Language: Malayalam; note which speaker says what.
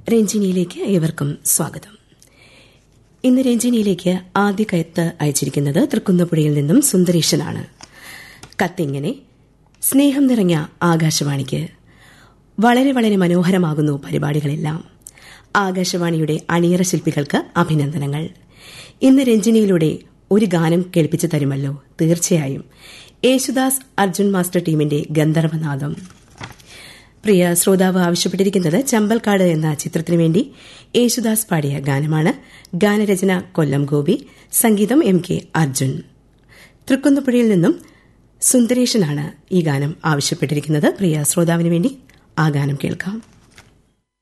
Speaker 1: രഞ്ജിനിയിലേക്ക് ഏവർക്കും സ്വാഗതം ഇന്ന് രഞ്ജിനിയിലേക്ക് ആദ്യ കയത്ത് അയച്ചിരിക്കുന്നത് തൃക്കുന്നപ്പുഴയിൽ നിന്നും സുന്ദരേശനാണ് കത്തിങ്ങനെ സ്നേഹം നിറഞ്ഞ ആകാശവാണിക്ക് വളരെ വളരെ മനോഹരമാകുന്നു പരിപാടികളെല്ലാം ആകാശവാണിയുടെ അണിയറ ശില്പികൾക്ക് അഭിനന്ദനങ്ങൾ ഇന്ന് രഞ്ജിനിയിലൂടെ ഒരു ഗാനം കേൾപ്പിച്ചു തരുമല്ലോ തീർച്ചയായും യേശുദാസ് അർജുൻ മാസ്റ്റർ ടീമിന്റെ ഗന്ധർവനാദം പ്രിയ ശ്രോതാവ് ആവശ്യപ്പെട്ടിരിക്കുന്നത് ചമ്പൽക്കാട് എന്ന ചിത്രത്തിനു വേണ്ടി യേശുദാസ് പാടിയ ഗാനമാണ് ഗാനരചന കൊല്ലം ഗോപി സംഗീതം എം കെ അർജുൻ തൃക്കുന്നപ്പുഴയിൽ നിന്നും സുന്ദരേഷനാണ് ഈ ഗാനം ആവശ്യപ്പെട്ടിരിക്കുന്നത് പ്രിയ ശ്രോതാവിന് വേണ്ടി ആ ഗാനം കേൾക്കാം